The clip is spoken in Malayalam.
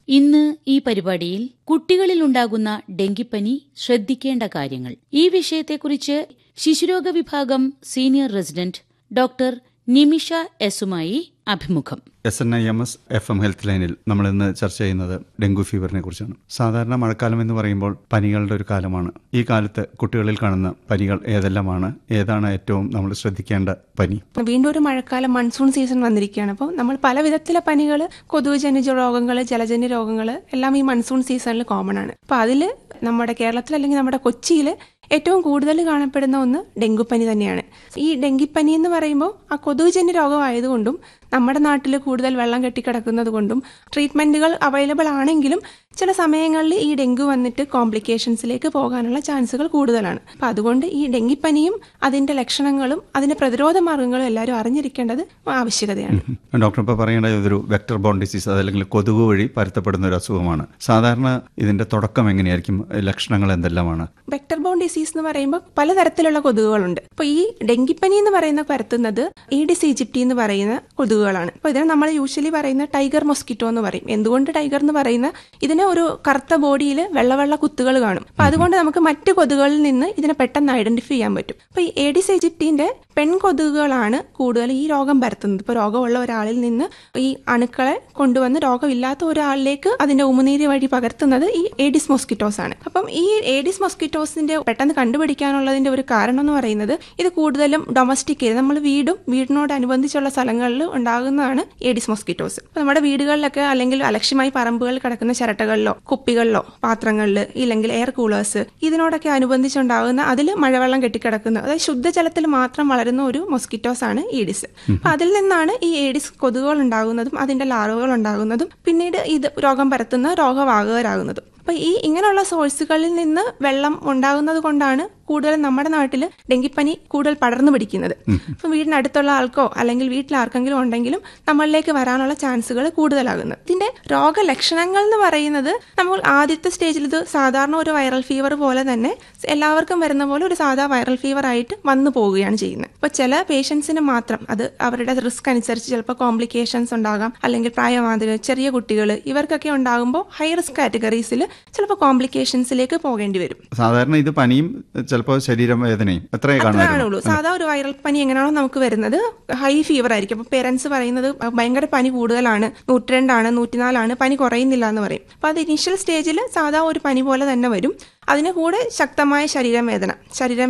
ഇന്ന് ഈ പരിപാടിയിൽ കുട്ടികളിലുണ്ടാകുന്ന ഡെങ്കിപ്പനി ശ്രദ്ധിക്കേണ്ട കാര്യങ്ങൾ ഈ വിഷയത്തെക്കുറിച്ച് ശിശുരോഗ വിഭാഗം സീനിയർ റെസിഡന്റ് ഡോക്ടർ നിമിഷ എസുമായി അഭിമുഖം S N I M S F M health ലൈനിൽ നമ്മൾ ഇന്ന് ചർച്ച ചെയ്യുന്നത് ഡെങ്കു ഫീവറിനെ കുറിച്ചാണ് സാധാരണ മഴക്കാലം എന്ന് പറയുമ്പോൾ പനികളുടെ ഒരു കാലമാണ് ഈ കാലത്ത് കുട്ടികളിൽ കാണുന്ന പനികൾ ഏതെല്ലാമാണ് ഏതാണ് ഏറ്റവും നമ്മൾ ശ്രദ്ധിക്കേണ്ട പനി വീണ്ടും ഒരു മഴക്കാലം മൺസൂൺ സീസൺ വന്നിരിക്കുകയാണ് അപ്പോൾ നമ്മൾ പല വിധത്തിലെ പനികൾ കൊതുകുജന്യ രോഗങ്ങൾ ജലജന്യ രോഗങ്ങൾ എല്ലാം ഈ മൺസൂൺ സീസണിൽ കോമൺ ആണ് അപ്പോൾ അതിൽ നമ്മുടെ കേരളത്തിൽ അല്ലെങ്കിൽ നമ്മുടെ കൊച്ചിയിൽ ഏറ്റവും കൂടുതൽ കാണപ്പെടുന്ന ഒന്ന് ഡെങ്കുപ്പനി തന്നെയാണ് ഈ ഡെങ്കിപ്പനി എന്ന് പറയുമ്പോൾ ആ കൊതുകുജന്യ രോഗമായതുകൊണ്ടും നമ്മുടെ നാട്ടിൽ കൂടുതൽ വെള്ളം കെട്ടിക്കിടക്കുന്നത് കൊണ്ടും ട്രീറ്റ്മെന്റുകൾ അവൈലബിൾ ആണെങ്കിലും ചില സമയങ്ങളിൽ ഈ ഡെങ്കു വന്നിട്ട് കോംപ്ലിക്കേഷൻസിലേക്ക് പോകാനുള്ള ചാൻസുകൾ കൂടുതലാണ് അപ്പം അതുകൊണ്ട് ഈ ഡെങ്കിപ്പനിയും അതിന്റെ ലക്ഷണങ്ങളും അതിന്റെ പ്രതിരോധ മാർഗങ്ങളും എല്ലാവരും അറിഞ്ഞിരിക്കേണ്ടത് ആവശ്യകതയാണ് ഡോക്ടർ ഇപ്പോൾ പറയേണ്ട ഇതൊരു വെക്ടർ ബോൺ ഡിസീസ് അതല്ലെങ്കിൽ കൊതുക് വഴി പരത്തപ്പെടുന്ന ഒരു അസുഖമാണ് സാധാരണ ഇതിന്റെ തുടക്കം എങ്ങനെയായിരിക്കും ലക്ഷണങ്ങൾ എന്തെല്ലാമാണ് വെക്ടർ ബോൺ ഡിസീസ് എന്ന് പറയുമ്പോൾ പലതരത്തിലുള്ള കൊതുകുകളുണ്ട് അപ്പോൾ ഈ ഡെങ്കിപ്പനി എന്ന് പറയുന്ന പരത്തുന്നത് ഈഡിസ് ഈജിപ്റ്റി എന്ന് പറയുന്ന കൊതുകുകളാണ് അപ്പോൾ ഇതിനെ നമ്മൾ യൂഷ്വലി പറയുന്ന ടൈഗർ മൊസ്കിറ്റോ എന്ന് പറയും എന്തുകൊണ്ട് ടൈഗർ എന്ന് പറയുന്ന ഇതിന് ഒരു കറുത്ത ബോഡിയിൽ വെള്ള വെള്ള കുത്തുകൾ കാണും അപ്പൊ അതുകൊണ്ട് നമുക്ക് മറ്റു കൊതുകുകളിൽ നിന്ന് ഇതിനെ പെട്ടെന്ന് ഐഡന്റിഫൈ ചെയ്യാൻ പറ്റും അപ്പൊ ഈ ഏഡിസ് ഈജിപ്റ്റിന്റെ പെൺകൊതുകുകളാണ് കൂടുതൽ ഈ രോഗം പരത്തുന്നത് ഇപ്പോൾ രോഗമുള്ള ഒരാളിൽ നിന്ന് ഈ അണുക്കളെ കൊണ്ടുവന്ന് രോഗമില്ലാത്ത ഒരാളിലേക്ക് അതിന്റെ ഉമിനീര് വഴി പകർത്തുന്നത് ഈ ഏഡിസ് മൊസ്കിറ്റോസ് ആണ് അപ്പം ഈ ഏഡിസ് മൊസ്കിറ്റോസിന്റെ പെട്ടെന്ന് കണ്ടുപിടിക്കാനുള്ളതിന്റെ ഒരു കാരണം എന്ന് പറയുന്നത് ഇത് കൂടുതലും ഡൊമസ്റ്റിക് ഏരിയ നമ്മൾ വീടും വീടിനോടനുബന്ധിച്ചുള്ള സ്ഥലങ്ങളിൽ ഉണ്ടാകുന്നതാണ് ഏഡിസ് മൊസ്കിറ്റോസ് അപ്പൊ നമ്മുടെ വീടുകളിലൊക്കെ അല്ലെങ്കിൽ അലക്ഷ്യമായി പറമ്പുകളിൽ കിടക്കുന്ന ചിരട്ടകളിലോ കുപ്പികളിലോ പാത്രങ്ങളിൽ ഇല്ലെങ്കിൽ എയർ കൂളേഴ്സ് ഇതിനോടൊക്കെ അനുബന്ധിച്ചുണ്ടാകുന്ന അതിൽ മഴവെള്ളം കെട്ടിക്കിടക്കുന്ന അതായത് ശുദ്ധജലത്തിൽ മാത്രം വളരുന്ന ഒരു മൊസ്കിറ്റോസ് ആണ് ഈഡിസ് അപ്പൊ അതിൽ നിന്നാണ് ഈ ഏഡിസ് കൊതുകുകൾ ഉണ്ടാകുന്നതും അതിന്റെ ലാർവകൾ ഉണ്ടാകുന്നതും പിന്നീട് ഇത് രോഗം പരത്തുന്ന രോഗവാഹകരാകുന്നതും അപ്പൊ ഈ ഇങ്ങനെയുള്ള സോഴ്സുകളിൽ നിന്ന് വെള്ളം ഉണ്ടാകുന്നത് കൊണ്ടാണ് കൂടുതലും നമ്മുടെ നാട്ടിൽ ഡെങ്കിപ്പനി കൂടുതൽ പടർന്നു പിടിക്കുന്നത് അപ്പം വീടിനടുത്തുള്ള ആൾക്കോ അല്ലെങ്കിൽ വീട്ടിൽ ആർക്കെങ്കിലും ഉണ്ടെങ്കിലും നമ്മളിലേക്ക് വരാനുള്ള ചാൻസുകൾ കൂടുതലാകുന്നത് ഇതിന്റെ രോഗലക്ഷണങ്ങൾ എന്ന് പറയുന്നത് നമ്മൾ ആദ്യത്തെ സ്റ്റേജിൽ ഇത് സാധാരണ ഒരു വൈറൽ ഫീവർ പോലെ തന്നെ എല്ലാവർക്കും വരുന്ന പോലെ ഒരു സാധാ വൈറൽ ഫീവർ ആയിട്ട് വന്നു പോവുകയാണ് ചെയ്യുന്നത് അപ്പോൾ ചില പേഷ്യൻസിന് മാത്രം അത് അവരുടെ റിസ്ക് അനുസരിച്ച് ചിലപ്പോൾ കോംപ്ലിക്കേഷൻസ് ഉണ്ടാകാം അല്ലെങ്കിൽ പ്രായമാതിരി ചെറിയ കുട്ടികൾ ഇവർക്കൊക്കെ ഉണ്ടാകുമ്പോൾ ഹൈ റിസ്ക് കാറ്റഗറീസിൽ ചിലപ്പോൾ കോംപ്ലിക്കേഷൻസിലേക്ക് പോകേണ്ടി വരും സാധാരണ ഇത് പനിയും ചിലപ്പോൾ ശരീരം വേദനയും എത്രയേ കാണുമായിരുന്നു കാണുള്ളൂ സാധാ ഒരു വൈറൽ പനി എങ്ങനെയാണോ നമുക്ക് വരുന്നത് ഹൈ ഫീവർ ആയിരിക്കും അപ്പൊ പേരൻസ് പറയുന്നത് ഭയങ്കര പനി കൂടുതലാണ് നൂറ്റിരണ്ടാണ് നൂറ്റിനാലാണ് പനി കുറയുന്നില്ല എന്ന് പറയും അപ്പൊ അത് ഇനീഷ്യൽ സ്റ്റേജിൽ സാധാ ഒരു പനി പോലെ തന്നെ വരും അതിന് കൂടെ ശക്തമായ ശരീരം വേദന ശരീരം